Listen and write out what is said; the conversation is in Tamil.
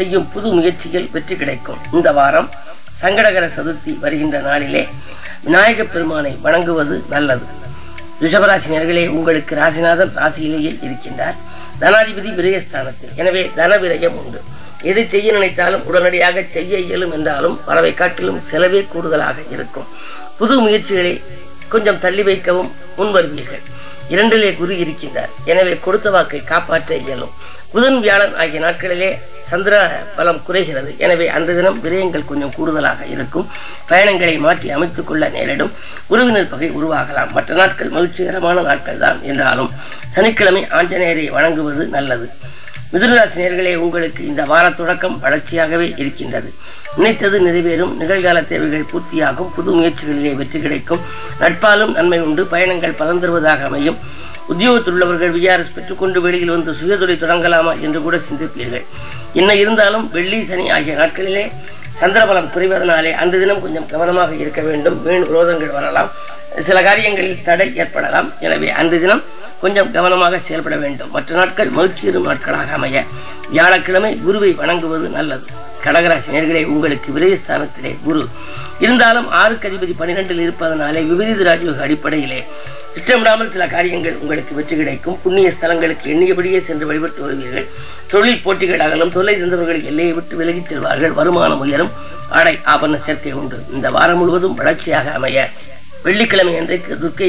செய்யும் புது முயற்சிகள் வெற்றி கிடைக்கும் இந்த வாரம் சங்கடகர சதுர்த்தி வருகின்ற நாளிலே விநாயகப் பெருமானை வணங்குவது நல்லது ரிஷபராசினியர்களே உங்களுக்கு ராசிநாதன் ராசியிலேயே இருக்கின்றார் தனாதிபதி விரயஸ்தானத்தில் எனவே தன விரயம் உண்டு எது செய்ய நினைத்தாலும் உடனடியாக செய்ய இயலும் என்றாலும் வரவை காட்டிலும் செலவே கூடுதலாக இருக்கும் புது முயற்சிகளை கொஞ்சம் தள்ளி வைக்கவும் முன்வருவீர்கள் இரண்டிலே குரு இருக்கின்றார் எனவே கொடுத்த வாக்கை காப்பாற்ற இயலும் புதன் வியாழன் ஆகிய நாட்களிலே சந்திர பலம் குறைகிறது எனவே அந்த தினம் விரயங்கள் கொஞ்சம் கூடுதலாக இருக்கும் பயணங்களை மாற்றி அமைத்துக் கொள்ள நேரிடும் உறவினர் பகை உருவாகலாம் மற்ற நாட்கள் மகிழ்ச்சிகரமான நாட்கள் தான் என்றாலும் சனிக்கிழமை ஆஞ்சநேயரை வணங்குவது நல்லது மிதுனராசி நேர்களே உங்களுக்கு இந்த வார தொடக்கம் வளர்ச்சியாகவே இருக்கின்றது நினைத்தது நிறைவேறும் நிகழ்கால தேவைகள் பூர்த்தியாகும் புது முயற்சிகளிலே வெற்றி கிடைக்கும் நட்பாலும் நன்மை உண்டு பயணங்கள் பலன் தருவதாக அமையும் உத்தியோகத்தில் உள்ளவர்கள் விஆர்எஸ் பெற்றுக்கொண்டு வெளியில் வந்து சுயதொழில் தொடங்கலாமா என்று கூட சிந்திப்பீர்கள் என்ன இருந்தாலும் வெள்ளி சனி ஆகிய நாட்களிலே சந்திரபலம் குறைவதனாலே அந்த தினம் கொஞ்சம் கவனமாக இருக்க வேண்டும் வீண் விரோதங்கள் வரலாம் சில காரியங்களில் தடை ஏற்படலாம் எனவே அந்த தினம் கொஞ்சம் கவனமாக செயல்பட வேண்டும் மற்ற நாட்கள் மகிழ்ச்சியரும் நாட்களாக அமைய வியாழக்கிழமை குருவை வணங்குவது நல்லது கடகராசி நேர்களே உங்களுக்கு விரயஸ்தானத்திலே குரு இருந்தாலும் ஆறுக்கு அதிபதி பன்னிரெண்டில் இருப்பதனாலே விபரீத ராஜயோக அடிப்படையிலே திட்டமிடாமல் சில காரியங்கள் உங்களுக்கு வெற்றி கிடைக்கும் புண்ணிய ஸ்தலங்களுக்கு எண்ணியபடியே சென்று வழிபட்டு வருவீர்கள் தொழில் போட்டிகள் அகலும் தொல்லை தந்தவர்கள் எல்லையை விட்டு விலகிச் செல்வார்கள் வருமானம் உயரும் ஆடை ஆபரண சேர்க்கை உண்டு இந்த வாரம் முழுவதும் வளர்ச்சியாக அமைய வெள்ளிக்கிழமை அன்றைக்கு துர்க்கை